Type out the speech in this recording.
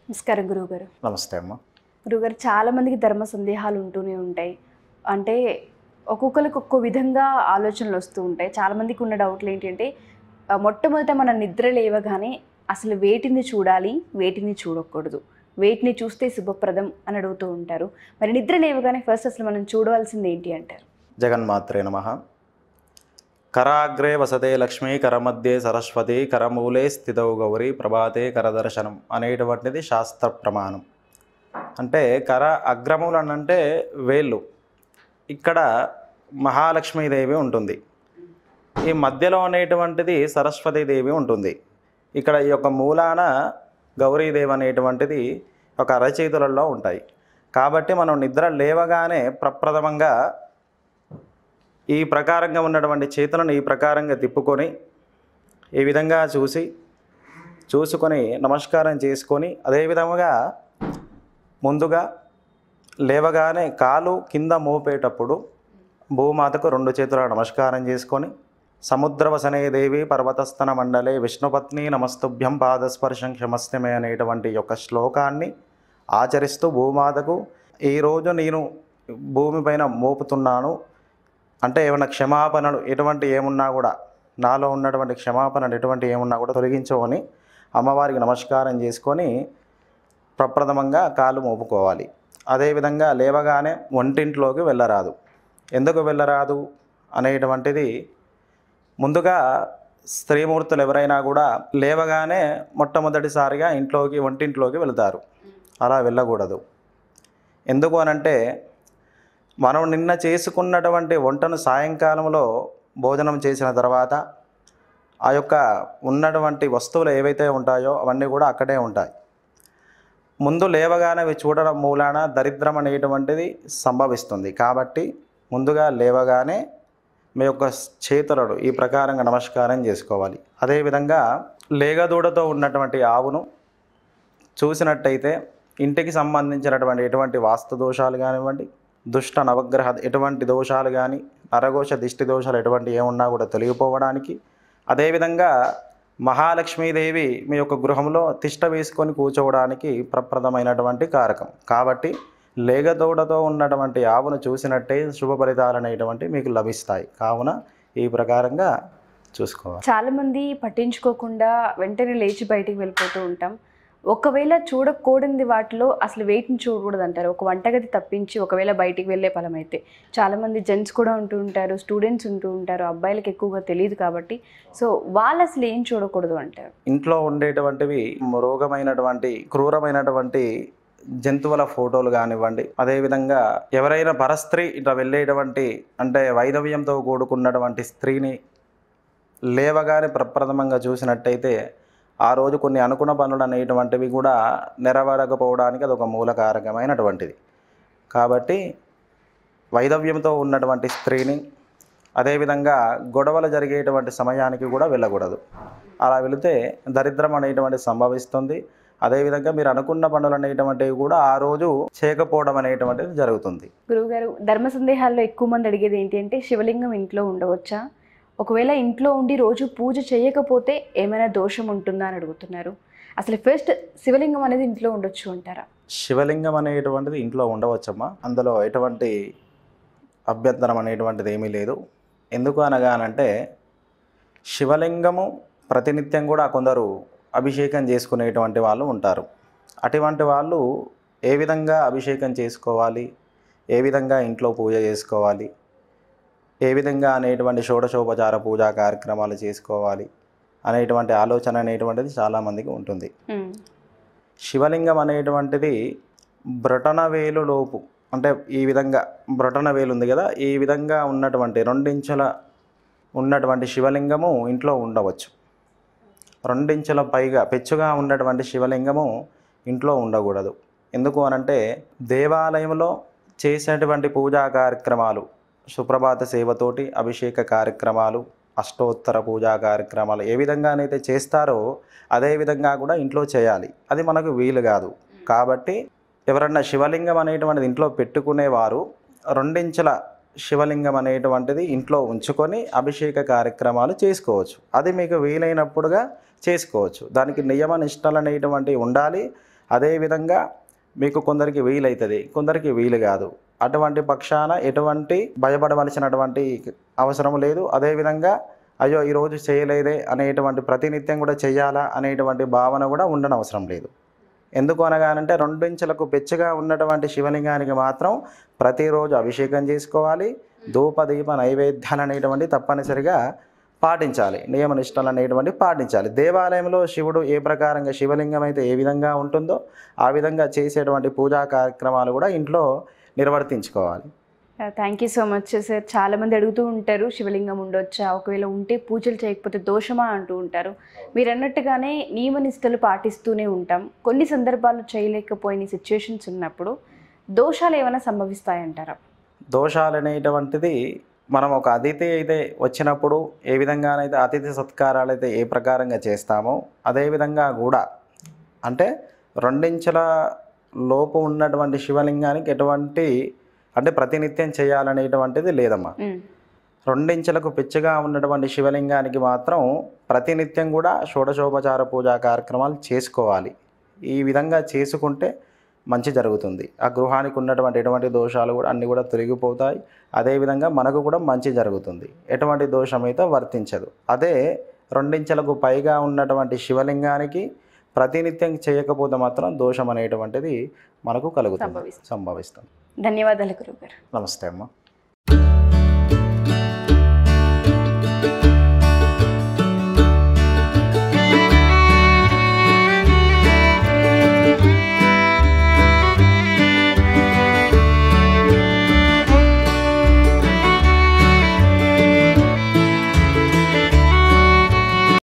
నమస్కారం గురువుగారు నమస్తే అమ్మ గురువుగారు చాలా మందికి ధర్మ సందేహాలు ఉంటూనే ఉంటాయి అంటే ఒక్కొక్కరికి ఒక్కో విధంగా ఆలోచనలు వస్తూ ఉంటాయి చాలా మందికి ఉన్న డౌట్లు ఏంటంటే ఆ, మొట్టమొదట మన నిద్ర లేవగానే అసలు వేటిని చూడాలి వేటిని చూడకూడదు వేటిని చూస్తే శుభప్రదం అని అడుగుతూ ఉంటారు మరి నిద్ర లేవగానే ఫస్ట్ అసలు మనం చూడవలసింది ఏంటి అంటారు జగన్మాత్రే నమ కరాగ్రే వసతే లక్ష్మి కరమధ్యే సరస్వతి కరమూలే స్థితౌ గౌరి ప్రభాతే కరదర్శనం అనేటువంటిది శాస్త్ర ప్రమాణం అంటే కర అగ్రములు అని అంటే వేళ్ళు ఇక్కడ మహాలక్ష్మీదేవి ఉంటుంది ఈ మధ్యలో అనేటువంటిది సరస్వతీదేవి ఉంటుంది ఇక్కడ ఈ యొక్క మూలాన గౌరీదేవి అనేటువంటిది ఒక అరచేతులలో ఉంటాయి కాబట్టి మనం నిద్ర లేవగానే ప్రప్రథమంగా ఈ ప్రకారంగా ఉన్నటువంటి చేతులను ఈ ప్రకారంగా తిప్పుకొని ఈ విధంగా చూసి చూసుకొని నమస్కారం చేసుకొని అదే విధముగా ముందుగా లేవగానే కాలు కింద మోపేటప్పుడు భూమాతకు రెండు చేతుల నమస్కారం చేసుకొని సముద్రవసనే దేవి పర్వతస్థన మండలే విష్ణుపత్ని నమస్తుభ్యం పాదస్పర్శం క్షమస్యమే అనేటువంటి యొక్క శ్లోకాన్ని ఆచరిస్తూ భూమాతకు ఈరోజు నేను భూమిపైన మోపుతున్నాను అంటే ఏమైనా క్షమాపణలు ఎటువంటి ఏమున్నా కూడా నాలో ఉన్నటువంటి క్షమాపణలు ఎటువంటి ఏమున్నా కూడా తొలగించమని అమ్మవారికి నమస్కారం చేసుకొని ప్రప్రథమంగా కాలు మోపుకోవాలి అదేవిధంగా లేవగానే వంటింట్లోకి వెళ్ళరాదు ఎందుకు వెళ్ళరాదు అనేటువంటిది ముందుగా స్త్రీమూర్తులు ఎవరైనా కూడా లేవగానే మొట్టమొదటిసారిగా ఇంట్లోకి వంటింట్లోకి వెళ్తారు అలా వెళ్ళకూడదు ఎందుకు అనంటే మనం నిన్న చేసుకున్నటువంటి వంటను సాయంకాలంలో భోజనం చేసిన తర్వాత ఆ యొక్క ఉన్నటువంటి వస్తువులు ఏవైతే ఉంటాయో అవన్నీ కూడా అక్కడే ఉంటాయి ముందు లేవగానే అవి చూడడం మూలాన దరిద్రం అనేటువంటిది సంభవిస్తుంది కాబట్టి ముందుగా లేవగానే మీ యొక్క చేతులను ఈ ప్రకారంగా నమస్కారం చేసుకోవాలి అదేవిధంగా లేగదూడతో ఉన్నటువంటి ఆవును చూసినట్టయితే ఇంటికి సంబంధించినటువంటి ఎటువంటి వాస్తు దోషాలు కానివ్వండి దుష్ట నవగ్రహ ఎటువంటి దోషాలు కానీ నరఘోష దిష్టి దోషాలు ఎటువంటి ఏమున్నా కూడా తొలగిపోవడానికి అదేవిధంగా మహాలక్ష్మీదేవి మీ యొక్క గృహంలో తిష్ట వేసుకొని కూర్చోవడానికి ప్రప్రదమైనటువంటి కారకం కాబట్టి లేగదోడతో ఉన్నటువంటి ఆవును చూసినట్టే శుభ ఫలితాలు అనేటువంటి మీకు లభిస్తాయి కావున ఈ ప్రకారంగా చూసుకోవాలి చాలా మంది పట్టించుకోకుండా వెంటనే లేచి బయటికి వెళ్ళిపోతూ ఉంటాం ఒకవేళ చూడకూడని వాటిలో అసలు వేటిని చూడకూడదు అంటారు ఒక వంటగది తప్పించి ఒకవేళ బయటికి వెళ్ళే ఫలం అయితే చాలా మంది జెంట్స్ కూడా ఉంటూ ఉంటారు స్టూడెంట్స్ ఉంటూ ఉంటారు అబ్బాయిలకు ఎక్కువగా తెలియదు కాబట్టి సో వాళ్ళు అసలు ఏం చూడకూడదు అంటారు ఇంట్లో ఉండేటువంటివి రోగమైనటువంటి క్రూరమైనటువంటి జంతువుల ఫోటోలు కానివ్వండి అదేవిధంగా ఎవరైనా పరస్త్రీ ఇట్లా వెళ్ళేటువంటి అంటే వైధవ్యంతో కూడుకున్నటువంటి స్త్రీని లేవగానే ప్రప్రథమంగా చూసినట్టయితే ఆ రోజు కొన్ని అనుకున్న పనులు అనేటువంటివి కూడా నెరవేరకపోవడానికి అది ఒక మూలకారకమైనటువంటిది కాబట్టి వైధవ్యంతో ఉన్నటువంటి స్త్రీని అదేవిధంగా గొడవలు జరిగేటువంటి సమయానికి కూడా వెళ్ళకూడదు అలా వెళితే దరిద్రం అనేటువంటి సంభవిస్తుంది అదేవిధంగా మీరు అనుకున్న పనులు అనేటువంటివి కూడా ఆ రోజు చేయకపోవడం అనేటువంటిది జరుగుతుంది గురువుగారు ధర్మ సందేహాల్లో ఎక్కువ మంది అడిగేది ఏంటి అంటే శివలింగం ఇంట్లో ఉండవచ్చా ఒకవేళ ఇంట్లో ఉండి రోజు పూజ చేయకపోతే ఏమైనా దోషం ఉంటుందా అని అడుగుతున్నారు అసలు ఫస్ట్ శివలింగం అనేది ఇంట్లో ఉండొచ్చు అంటారా శివలింగం అనేటువంటిది ఇంట్లో ఉండవచ్చమ్మా అందులో ఎటువంటి అభ్యంతరం అనేటువంటిది ఏమీ లేదు ఎందుకు అనగానంటే శివలింగము ప్రతినిత్యం కూడా కొందరు అభిషేకం చేసుకునేటువంటి వాళ్ళు ఉంటారు అటువంటి వాళ్ళు ఏ విధంగా అభిషేకం చేసుకోవాలి ఏ విధంగా ఇంట్లో పూజ చేసుకోవాలి ఏ విధంగా అనేటువంటి షోడశోపచార పూజా కార్యక్రమాలు చేసుకోవాలి అనేటువంటి ఆలోచన అనేటువంటిది చాలామందికి ఉంటుంది ఉమ్. శివలింగం అనేటువంటిది బ్రొటన వేలు లోపు అంటే ఈ విధంగా బ్రొటన వేలు ఉంది కదా ఈ విధంగా ఉన్నటువంటి రెండించుల ఉన్నటువంటి శివలింగము ఇంట్లో ఉండవచ్చు రెండించుల పైగా పెచ్చుగా ఉన్నటువంటి శివలింగము ఇంట్లో ఉండకూడదు ఎందుకు అనంటే దేవాలయంలో చేసేటువంటి పూజా కార్యక్రమాలు సుప్రభాత సేవతోటి అభిషేక కార్యక్రమాలు అష్టోత్తర పూజా కార్యక్రమాలు ఏ విధంగానైతే చేస్తారో అదే విధంగా కూడా ఇంట్లో చేయాలి అది మనకు వీలు కాదు కాబట్టి ఎవరన్నా శివలింగం అనేటువంటిది ఇంట్లో పెట్టుకునేవారు రెండించుల శివలింగం అనేటువంటిది ఇంట్లో ఉంచుకొని అభిషేక కార్యక్రమాలు చేసుకోవచ్చు అది మీకు వీలైనప్పుడుగా చేసుకోవచ్చు దానికి నియమ నిష్టలు అనేటువంటివి ఉండాలి అదేవిధంగా మీకు కొందరికి వీలవుతుంది కొందరికి వీలు కాదు అటువంటి పక్షాన ఎటువంటి భయపడవలసినటువంటి అవసరం లేదు అదేవిధంగా అయ్యో ఈరోజు చేయలేదే అనేటువంటి ప్రతినిత్యం కూడా చేయాలా అనేటువంటి భావన కూడా ఉండనవసరం లేదు ఎందుకు అనగానంటే రెండించులకు పెచ్చగా ఉన్నటువంటి శివలింగానికి మాత్రం ప్రతిరోజు అభిషేకం చేసుకోవాలి ధూప దీప నైవేద్యాలు అనేటువంటి తప్పనిసరిగా పాటించాలి నియమ నిష్టలు అనేటువంటి పాటించాలి దేవాలయంలో శివుడు ఏ ప్రకారంగా శివలింగం అయితే ఏ విధంగా ఉంటుందో ఆ విధంగా చేసేటువంటి పూజా కార్యక్రమాలు కూడా ఇంట్లో నిర్వర్తించుకోవాలి thank you so much sir చాలామంది అడుగుతూ ఉంటారు శివలింగం ఉండొచ్చా ఒకవేళ ఉంటే పూజలు చేయకపోతే దోషమా అంటూ ఉంటారు మీరు అన్నట్టుగానే నియమ నిష్టలు పాటిస్తూనే ఉంటాం కొన్ని సందర్భాల్లో చేయలేకపోయిన సిచ్యుయేషన్స్ ఉన్నప్పుడు దోషాలు ఏమైనా సంభవిస్తాయంటారా దోషాలు అనేటువంటిది మనం ఒక అతిథి అయితే వచ్చినప్పుడు ఏ విధంగానైతే అతిథి సత్కారాలు అయితే ఏ ప్రకారంగా చేస్తామో అదే విధంగా కూడా అంటే రెండించెల లోపు ఉన్నటువంటి శివలింగానికి ఎటువంటి అంటే ప్రతినిత్యం చేయాలనేటువంటిది లేదమ్మా మ్మ్. రెండించెలకు పిచ్చగా ఉన్నటువంటి శివలింగానికి మాత్రం ప్రతినిత్యం కూడా షోడశోపచార పూజా కార్యక్రమాలు చేసుకోవాలి ఈ విధంగా చేసుకుంటే మంచి జరుగుతుంది ఆ గృహానికి ఉన్నటువంటి ఎటువంటి దోషాలు కూడా అన్నీ కూడా తొలగిపోతాయి అదేవిధంగా మనకు కూడా మంచి జరుగుతుంది ఎటువంటి దోషం అయితే వర్తించదు అదే రెండించెలకు పైగా ఉన్నటువంటి శివలింగానికి ప్రతినిత్యం చేయకపోతే మాత్రం దోషం అనేటువంటిది మనకు కలుగుతుంది సంభవిస్తుంది. సంభవిస్తుంది ధన్యవాదాలు గురుగారు నమస్తే అమ్మ